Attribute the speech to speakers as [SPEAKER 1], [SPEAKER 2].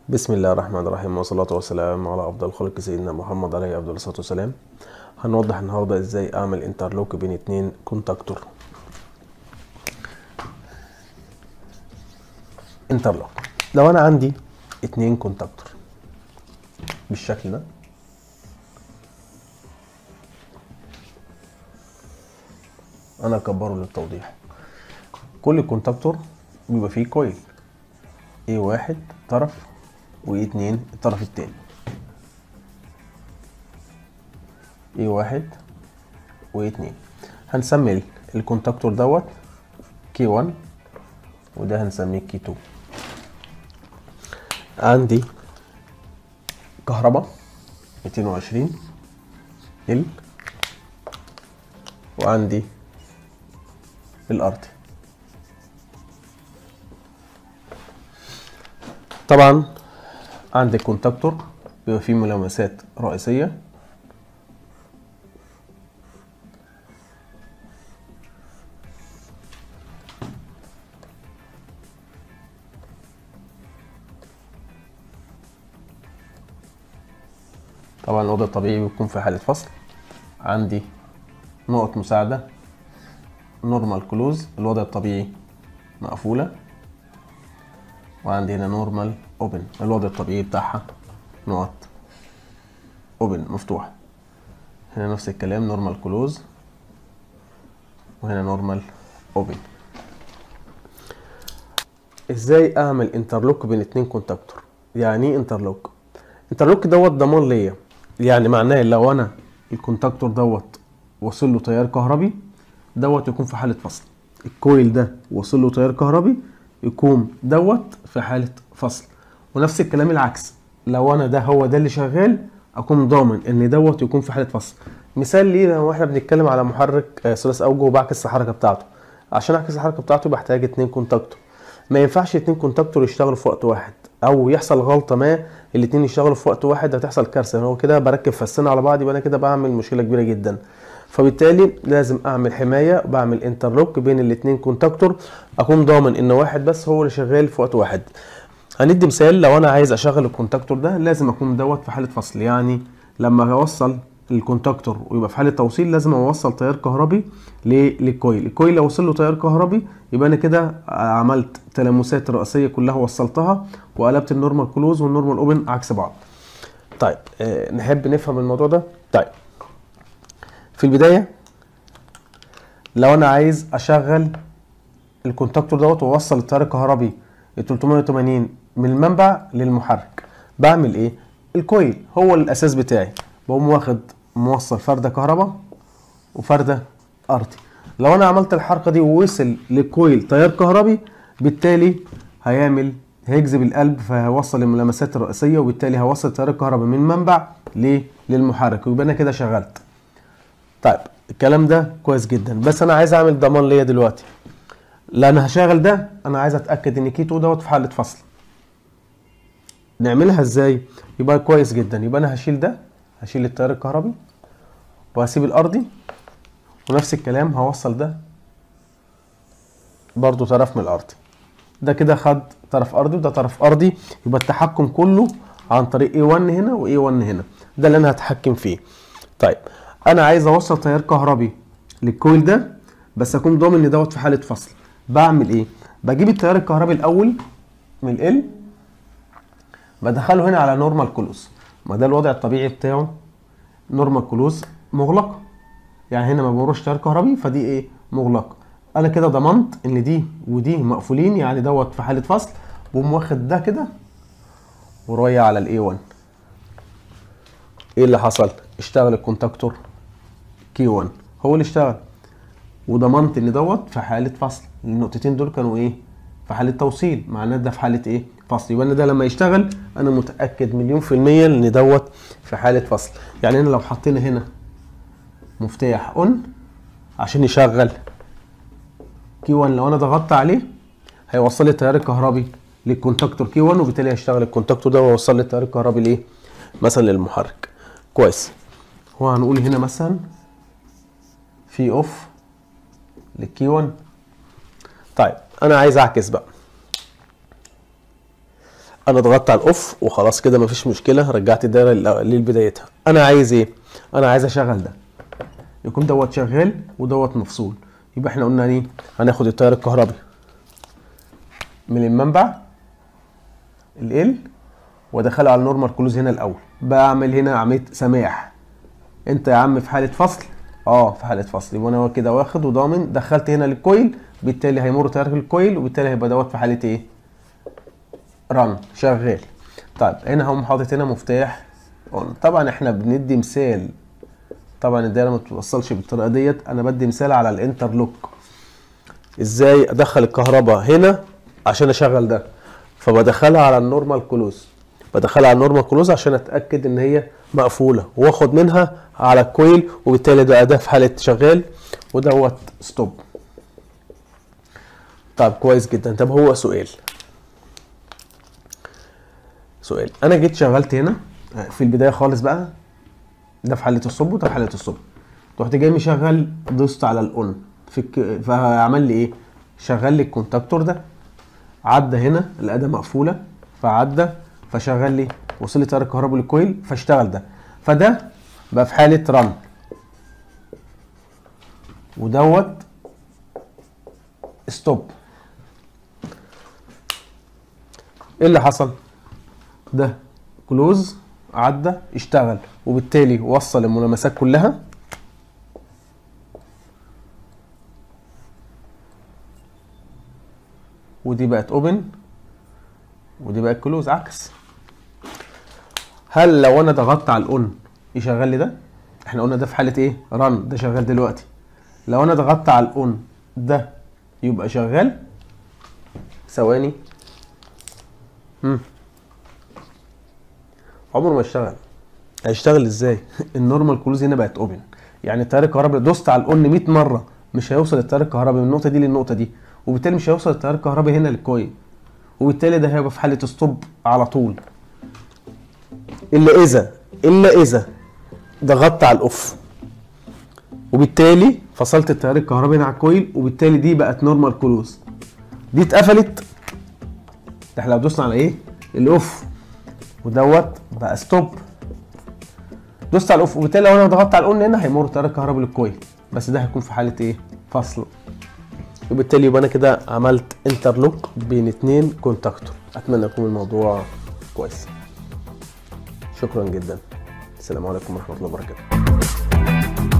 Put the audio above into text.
[SPEAKER 1] بسم الله الرحمن الرحيم والصلاة والسلام على أفضل خلق سيدنا محمد عليه أفضل الصلاة والسلام هنوضح النهاردة إزاي أعمل انترلوك بين اتنين كونتاكتور انترلوك لو أنا عندي اتنين كونتاكتور بالشكل ده أنا أكبره للتوضيح كل كونتاكتور بيبقى فيه كويل ايه واحد طرف وايه اتنين الطرف التاني ايه واحد وايه اتنين هنسمي الكونتاكتور دوت كي 1 وده هنسميه كي 2 عندي كهرباء 220 ال وعندي الارضي طبعا عندي كونتاكتور بيبقى فيه ملامسات رئيسية طبعا الوضع الطبيعي بيكون في حالة فصل عندي نقط مساعدة نورمال كلوز الوضع الطبيعي مقفولة وعندي هنا نورمال اوبن الوضع الطبيعي بتاعها نقط اوبن مفتوح هنا نفس الكلام نورمال كلوز وهنا نورمال اوبن ازاي اعمل انترلوك بين اتنين كونتاكتور يعني ايه انترلوك انترلوك دوت ضمان ليا يعني معناه لو انا الكونتاكتور دوت وصل له تيار كهربي دوت يكون في حاله فصل الكويل ده وصل له تيار كهربي يكون دوت في حالة فصل ونفس الكلام العكس لو انا ده هو ده اللي شغال اكون ضامن ان دوت يكون في حالة فصل مثال ليه لو احنا بنتكلم على محرك ثلاث اوجه وبعكس الحركة بتاعته عشان اعكس الحركة بتاعته بحتاج اتنين كونتاكتور ما ينفعش اتنين كونتاكتور يشتغلوا في وقت واحد او يحصل غلطة ما الاتنين يشتغلوا في وقت واحد هتحصل كارثة هو كده بركب فسين على بعض يبقى انا كده بعمل مشكلة كبيرة جدا فبالتالي لازم اعمل حمايه بعمل انترلوك بين الاثنين كونتاكتور اكون ضامن ان واحد بس هو اللي شغال في وقت واحد هندي مثال لو انا عايز اشغل الكونتاكتور ده لازم اكون دوت في حاله فصل يعني لما اوصل الكونتاكتور ويبقى في حاله توصيل لازم اوصل تيار كهربي للكويل الكويل لو وصل له تيار كهربي يبقى انا كده عملت تلامسات الرئيسيه كلها وصلتها وقلبت النورمال كلوز والنورمال اوبن عكس بعض طيب أه نحب نفهم الموضوع ده طيب في البداية لو أنا عايز أشغل الكونتاكتور دوت وأوصل التيار الكهربي ال 380 من المنبع للمحرك بعمل إيه؟ الكويل هو الأساس بتاعي بقوم واخد موصل فردة كهرباء وفردة أرضي لو أنا عملت الحركة دي ووصل للكويل تيار كهربي بالتالي هيعمل هيجذب القلب فهيوصل الملامسات الرئيسية وبالتالي هوصل التيار الكهربي من المنبع ليه؟ للمحرك ويبقى أنا كده شغلت طيب الكلام ده كويس جدا بس انا عايز اعمل ضمان ليا دلوقتي لان هشغل ده انا عايز اتاكد ان كيتو دوت في حاله فصل نعملها ازاي يبقى كويس جدا يبقى انا هشيل ده هشيل التيار الكهربي وهسيب الارضي ونفس الكلام هوصل ده برضو طرف من الارضي ده كده خد طرف ارضي وده طرف ارضي يبقى التحكم كله عن طريق A1 هنا و A1 هنا ده اللي انا هتحكم فيه طيب انا عايز اوصل تيار كهربي للكويل ده بس اكون ضامن ان دوت في حاله فصل بعمل ايه بجيب التيار الكهربي الاول من ال بدخله هنا على نورمال كلوز ما ده الوضع الطبيعي بتاعه نورمال كلوز مغلقه يعني هنا ما بمرش تيار كهربي فدي ايه مغلقه انا كده ضمنت ان دي ودي مقفولين يعني دوت في حاله فصل بقوم واخد ده كده ورايح على الاي 1 ايه اللي حصل اشتغل الكونتاكتور كي 1 هو اللي اشتغل وضمنت ان دوت في حاله فصل النقطتين دول كانوا ايه في حاله توصيل معناه ده في حاله ايه فصل يبقى ده لما يشتغل انا متاكد مليون في الميه ان دوت في حاله فصل يعني انا لو حطينا هنا مفتاح اون عشان يشغل كي 1 لو انا ضغطت عليه هيوصل لي التيار الكهربي للكونتاكتور كي 1 وبالتالي هيشتغل الكونتاكتور ده ويوصل لي التيار الكهربي لايه مثلا للمحرك كويس هو هنقول هنا مثلا في اوف للكي 1 طيب انا عايز اعكس بقى انا ضغطت على الاوف وخلاص كده مفيش مشكله رجعت الدايره لل- لبدايتها انا عايز ايه انا عايز اشغل ده يكون دوت شغال ودوت مفصول يبقى احنا قلنا ايه هناخد التيار الكهربي من المنبع ال وادخله على النورمال كلوز هنا الاول بعمل هنا عمليه سماح انت يا عم في حاله فصل اه في حاله فصل يبقى انا كده واخد وضامن دخلت هنا للكويل بالتالي هيمر تيار الكويل وبالتالي هيبقى دوت في حاله ايه رن شغال طيب هنا هم حاطط هنا مفتاح on. طبعا احنا بندي مثال طبعا الدايره ما بتوصلش بالطريقه ديت انا بدي مثال على الانترلوك ازاي ادخل الكهرباء هنا عشان اشغل ده فبدخلها على النورمال كلوز بدخلها على النورمال كلوز عشان اتاكد ان هي مقفوله واخد منها على الكويل وبالتالي ده ده في حاله شغال ودوت ستوب طيب كويس جدا طب هو سؤال سؤال انا جيت شغلت هنا في البدايه خالص بقى ده في حاله الصب وده في حاله الصب رحت جاي مشغل دوست على الاون في الك... فعمل لي ايه شغل لي الكونتاكتور ده عدى هنا الاداه مقفوله فعدى فشغل لي وصل لي تيار الكهرباء للكويل فاشتغل ده فده بقى في حاله رن ودوت ستوب ايه اللي حصل ده كلوز عدى اشتغل وبالتالي وصل الملامسات كلها ودي بقت اوبن ودي بقت كلوز عكس هل لو انا ضغطت على الاون يشغل لي ده احنا قلنا ده في حاله ايه رن ده شغال دلوقتي لو انا ضغطت على الاون ده يبقى شغال ثواني مم. عمره ما اشتغل هيشتغل ازاي النورمال كلوز هنا بقت اوبن يعني التيار الكهربائي دوست على الاون 100 مره مش هيوصل التيار الكهربائي من النقطه دي للنقطه دي وبالتالي مش هيوصل التيار الكهربائي هنا للكويل وبالتالي ده هيبقى في حاله ستوب على طول الا اذا الا اذا ضغطت على الاوف وبالتالي فصلت التيار الكهربائي هنا على الكويل وبالتالي دي بقت نورمال كلوز دي اتقفلت ده احنا لو دوسنا على ايه الاوف ودوت بقى ستوب دوست على الاوف وبالتالي لو انا ضغطت على الاون هنا هيمر تيار الكهرباء للكويل بس ده هيكون في حاله ايه فصل وبالتالي يبقى انا كده عملت انترلوك بين اتنين كونتاكتور اتمنى يكون الموضوع كويس شكرا جدا السلام عليكم ورحمه الله وبركاته